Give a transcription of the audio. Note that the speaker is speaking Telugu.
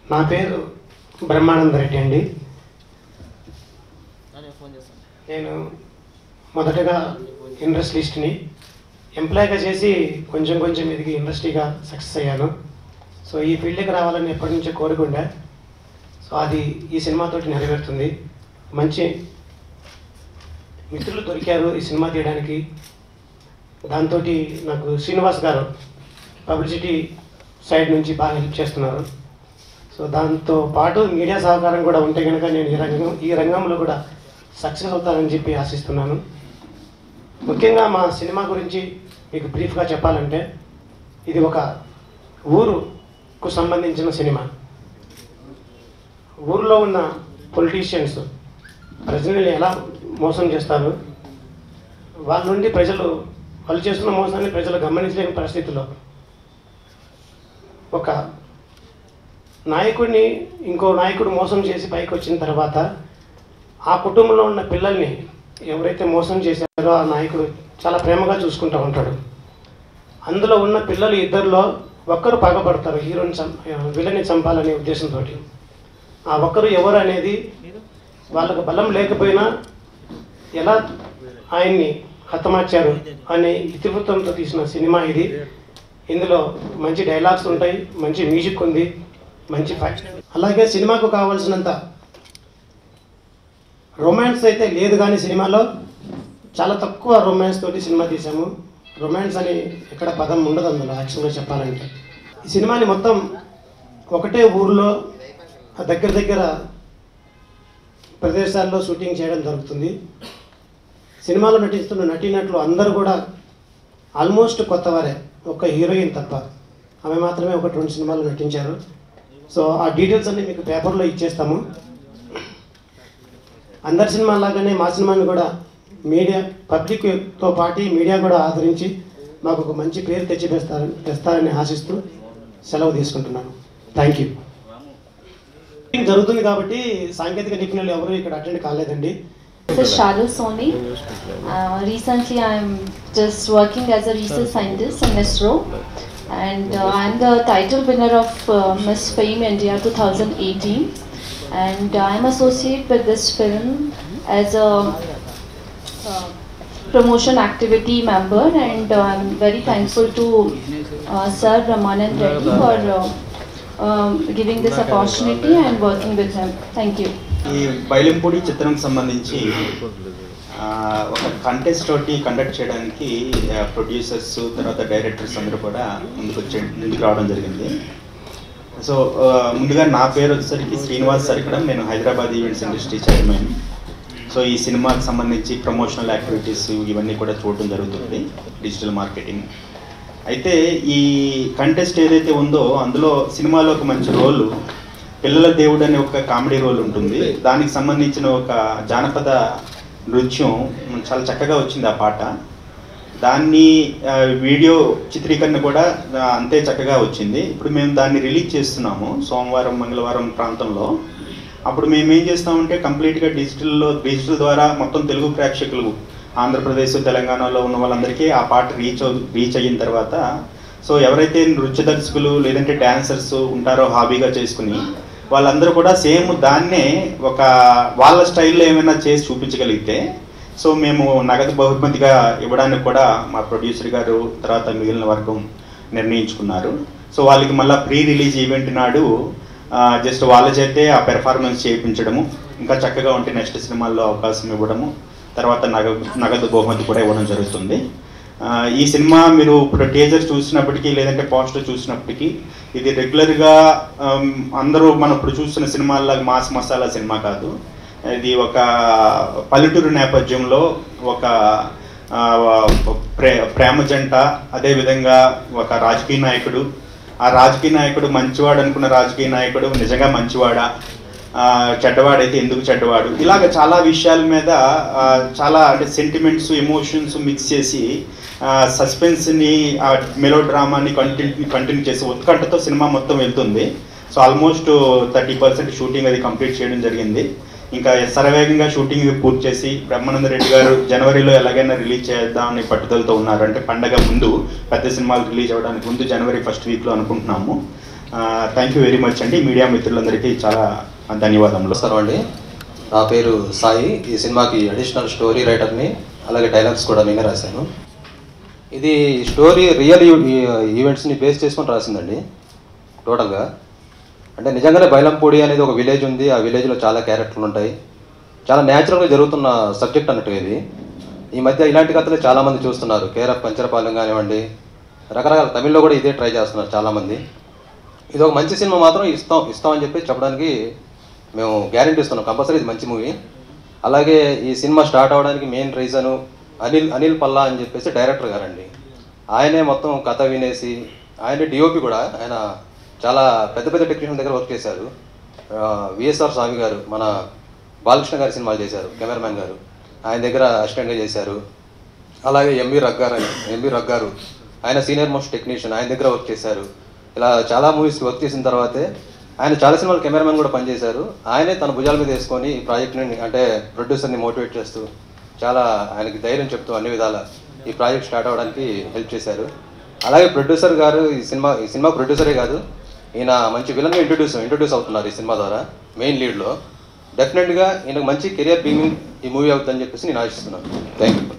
నా పేరు బ్రహ్మానంద రెడ్డి అండి నేను మొదటగా ఇండస్ట్రియలిస్ట్ని ఎంప్లాయ్గా చేసి కొంచెం కొంచెం ఎదిగి ఇండస్ట్రీగా సక్సెస్ అయ్యాను సో ఈ ఫీల్డ్కి రావాలని ఎప్పటి నుంచో కోరుకుండే సో అది ఈ సినిమాతోటి నెరవేరుతుంది మంచి మిత్రులు దొరికారు ఈ సినిమా తీయడానికి దాంతో నాకు శ్రీనివాస్ గారు పబ్లిసిటీ సైడ్ నుంచి బాగా హెల్ప్ చేస్తున్నారు సో దాంతో పాటు మీడియా సహకారం కూడా ఉంటే కనుక నేను ఈ రంగం ఈ రంగంలో కూడా సక్సెస్ అవుతానని చెప్పి ఆశిస్తున్నాను ముఖ్యంగా మా సినిమా గురించి మీకు బ్రీఫ్గా చెప్పాలంటే ఇది ఒక ఊరుకు సంబంధించిన సినిమా ఊరిలో ఉన్న పొలిటీషియన్స్ ప్రజల్ని ఎలా మోసం చేస్తారు వాళ్ళ నుండి ప్రజలు వాళ్ళు చేస్తున్న మోసాన్ని ప్రజలు గమనించలేని పరిస్థితిలో ఒక నాయకుడిని ఇంకో నాయకుడు మోసం చేసి పైకి వచ్చిన తర్వాత ఆ కుటుంబంలో ఉన్న పిల్లల్ని ఎవరైతే మోసం చేశారో ఆ నాయకుడు చాలా ప్రేమగా చూసుకుంటూ ఉంటాడు అందులో ఉన్న పిల్లలు ఇద్దరిలో ఒక్కరు పగబడతారు హీరోని చం విలని చంపాలనే ఉద్దేశంతో ఆ ఒక్కరు ఎవరు అనేది వాళ్ళకు బలం లేకపోయినా ఎలా ఆయన్ని హతమార్చారు అనే ఇతివృత్తంతో తీసిన సినిమా ఇది ఇందులో మంచి డైలాగ్స్ ఉంటాయి మంచి మ్యూజిక్ ఉంది మంచి ఫైట్ అలాగే సినిమాకు కావాల్సినంత రొమాన్స్ అయితే లేదు కానీ సినిమాలో చాలా తక్కువ రొమాన్స్ తోటి సినిమా తీసాము రొమాన్స్ అని ఎక్కడ పదం ఉండదు అందులో యాక్చువల్గా చెప్పాలంటే ఈ సినిమాని మొత్తం ఒకటే ఊరిలో దగ్గర దగ్గర ప్రదేశాల్లో షూటింగ్ చేయడం జరుగుతుంది సినిమాలో నటిస్తున్న నటీనటులు అందరూ కూడా ఆల్మోస్ట్ కొత్తవారే ఒక్క హీరోయిన్ తప్ప ఆమె మాత్రమే ఒక రెండు సినిమాలు నటించారు సో ఆ డీటెయిల్స్ అన్ని మీకు పేపర్లో ఇచ్చేస్తాము అందరి సినిమా లాగానే మా సినిమాని కూడా మీడియా పబ్లిక్తో పాటు మీడియా కూడా ఆదరించి మాకు ఒక మంచి పేరు తెచ్చి తెస్తారని తెస్తారని ఆశిస్తూ సెలవు తీసుకుంటున్నాను థ్యాంక్ యూ జరుగుతుంది కాబట్టి సాంకేతిక నిపుణులు ఎవరు ఇక్కడ అటెండ్ కాలేదండి This is Shalu Soni. Uh, recently, I'm just working as a research scientist in ISRO, and uh, I'm the title winner of uh, Miss Fame India 2018. And I'm associate with this film as a uh, promotion activity member, and uh, I'm very thankful to uh, Sir Ramanan Reddy for uh, um, giving this opportunity and working with him. Thank you. ఈ బైలింపూడి చిత్రంకి సంబంధించి ఆ, ఒక కంటెస్ట్ తోటి కండక్ట్ చేయడానికి ప్రొడ్యూసర్స్ తర్వాత డైరెక్టర్స్ అందరూ కూడా ముందుకు వచ్చే ముందుకు రావడం జరిగింది సో ఆ, ముందుగా నా పేరు వచ్చేసరికి శ్రీనివాస్ సరికడం నేను Hyderabad events industry chairman so ఈ సినిమాకి సంబంధించి ప్రమోషనల్ యాక్టివిటీస్ ఇవన్నీ కూడా చూడడం జరుగుతుంది డిజిటల్ మార్కెటింగ్ అయితే ఈ కంటెస్ట్ ఏదైతే ఉందో అందులో సినిమాలో ఒక మంచి రోలు పిల్లల దేవుడు అనే ఒక కామెడీ రోల్ ఉంటుంది దానికి సంబంధించిన ఒక జానపద నృత్యం చాలా చక్కగా వచ్చింది ఆ పాట దాన్ని ఆ, వీడియో చిత్రీకరణ కూడా ఆ, అంతే చక్కగా వచ్చింది ఇప్పుడు మేము దాన్ని రిలీజ్ చేస్తున్నాము సోమవారం మంగళవారం ప్రాంతంలో అప్పుడు మేము ఏం చేస్తామంటే కంప్లీట్గా డిజిటల్లో డిజిటల్ ద్వారా మొత్తం తెలుగు ప్రేక్షకులు ఆంధ్రప్రదేశ్ తెలంగాణలో ఉన్న వాళ్ళందరికీ ఆ పాట రీచ్ అవు రీచ్ అయిన తర్వాత సో ఎవరైతే నృత్య దర్శకులు లేదంటే డాన్సర్స్ ఉంటారో హాబీగా చేసుకుని వాళ్ళందరూ కూడా సేమ్ దాన్నే ఒక వాళ్ళ స్టైల్లో ఏమైనా చేసి చూపించగలిగితే సో మేము నగదు బహుమతిగా ఇవ్వడానికి కూడా మా ప్రొడ్యూసర్ గారు తర్వాత మిగిలిన వర్గం నిర్ణయించుకున్నారు సో వాళ్ళకి మళ్ళీ ప్రీ రిలీజ్ ఈవెంట్ నాడు జస్ట్ వాళ్ళ చేతే ఆ పెర్ఫార్మెన్స్ చేయించడము ఇంకా చక్కగా ఉంటే నెక్స్ట్ సినిమాల్లో అవకాశం ఇవ్వడము తర్వాత నగదు నగదు బహుమతి కూడా ఇవ్వడం జరుగుతుంది ఆ, ఈ సినిమా మీరు ఇప్పుడు టీజర్ చూసినప్పటికీ లేదంటే పోస్టర్ చూసినప్పటికీ ఇది రెగ్యులర్గా ఆమ్, అందరూ మనం ఇప్పుడు చూస్తున్న సినిమాల్లాగా మాస్ మసాలా సినిమా కాదు ఇది ఒక పల్లెటూరు నేపథ్యంలో ఒక ఆ, ప్రే ప్రేమ జంట అదేవిధంగా ఒక రాజకీయ నాయకుడు ఆ రాజకీయ నాయకుడు మంచివాడు అనుకున్న రాజకీయ నాయకుడు నిజంగా మంచివాడా ఆ, చెడ్డవాడైతే ఎందుకు చెడ్డవాడు ఇలాగ చాలా విషయాల మీద ఆ, చాలా అంటే సెంటిమెంట్స్ ఎమోషన్స్ మిక్స్ చేసి సస్పెన్స్ని మెలో డ్రామాని కంటిన్యూ కంటిన్యూ చేసి ఉత్కంఠతో సినిమా మొత్తం వెళ్తుంది so almost thirty percent shooting అది కంప్లీట్ చేయడం జరిగింది ఇంకా సర్వేగంగా షూటింగ్ పూర్తి చేసి బ్రహ్మానంద రెడ్డి గారు జనవరిలో ఎలాగైనా రిలీజ్ చేద్దామని పట్టుదలతో ఉన్నారు అంటే పండగ ముందు పెద్ద సినిమాలు రిలీజ్ అవ్వడానికి ముందు జనవరి ఫస్ట్ వీక్లో అనుకుంటున్నాము థ్యాంక్ యూ వెరీ మచ్ అండి మీడియా మిత్రులందరికీ చాలా ధన్యవాదములు నమస్కారం అండి నా పేరు సాయి ఈ సినిమాకి అడిషనల్ స్టోరీ రైటర్ని అలాగే డైలాగ్స్ కూడా నేనే రాశాను ఇది స్టోరీ రియల్ ఈవెంట్స్ని బేస్ చేసుకొని రాసిందండి టోటల్గా అంటే నిజంగానే బైలంపూడి అనేది ఒక విలేజ్ ఉంది ఆ విలేజ్లో చాలా క్యారెక్టర్లు ఉంటాయి చాలా న్యాచురల్గా జరుగుతున్న సబ్జెక్ట్ అన్నట్టు ఇది ఈ మధ్య ఇలాంటి కథలు చాలామంది చూస్తున్నారు కేరఫ్ పంచరపాలెం కానివ్వండి రకరకాల తమిళ్లో కూడా ఇదే ట్రై చేస్తున్నారు చాలామంది ఇది ఒక మంచి సినిమా మాత్రం ఇస్తాం ఇస్తామని చెప్పి చెప్పడానికి మేము గ్యారెంటీ ఇస్తున్నాం కంపల్సరీ ఇది మంచి మూవీ అలాగే ఈ సినిమా స్టార్ట్ అవడానికి మెయిన్ రీజను అనిల్ అనిల్ పల్లా అని చెప్పేసి డైరెక్టర్ గారండి ఆయనే మొత్తం కథ వినేసి ఆయన డిఓపి కూడా ఆయన చాలా పెద్ద పెద్ద టెక్నీషియన్ దగ్గర వర్క్ చేశారు విఎస్ఆర్ స్వామి గారు మన బాలకృష్ణ గారి సినిమాలు చేశారు కెమెరామ్యాన్ గారు ఆయన దగ్గర అసిస్టెంట్గా చేశారు అలాగే ఎంవి రగ్గారు అని ఎంవి రగ్గారు ఆయన సీనియర్ మోస్ట్ టెక్నీషియన్ ఆయన దగ్గర వర్క్ చేశారు ఇలా చాలా మూవీస్ వర్క్ చేసిన తర్వాతే ఆయన చాలా సినిమాలు కెమెరామెన్ కూడా పనిచేశారు ఆయనే తన భుజాల మీద వేసుకొని ఈ ప్రాజెక్ట్ని అంటే ప్రొడ్యూసర్ని మోటివేట్ చేస్తూ చాలా ఆయనకి ధైర్యం చెప్తూ అన్ని విధాల ఈ ప్రాజెక్ట్ స్టార్ట్ అవ్వడానికి హెల్ప్ చేశారు అలాగే ప్రొడ్యూసర్ గారు ఈ సినిమా ఈ సినిమా ప్రొడ్యూసరే కాదు ఈయన మంచి విలన్గా ఇంట్రొడ్యూస్ ఇంట్రొడ్యూస్ అవుతున్నారు ఈ సినిమా ద్వారా మెయిన్ లీడ్లో డెఫినెట్గా ఈయనకు మంచి కెరియర్ బీమింగ్ ఈ మూవీ అవుతుందని చెప్పేసి నేను ఆశిస్తున్నాను థ్యాంక్ యూ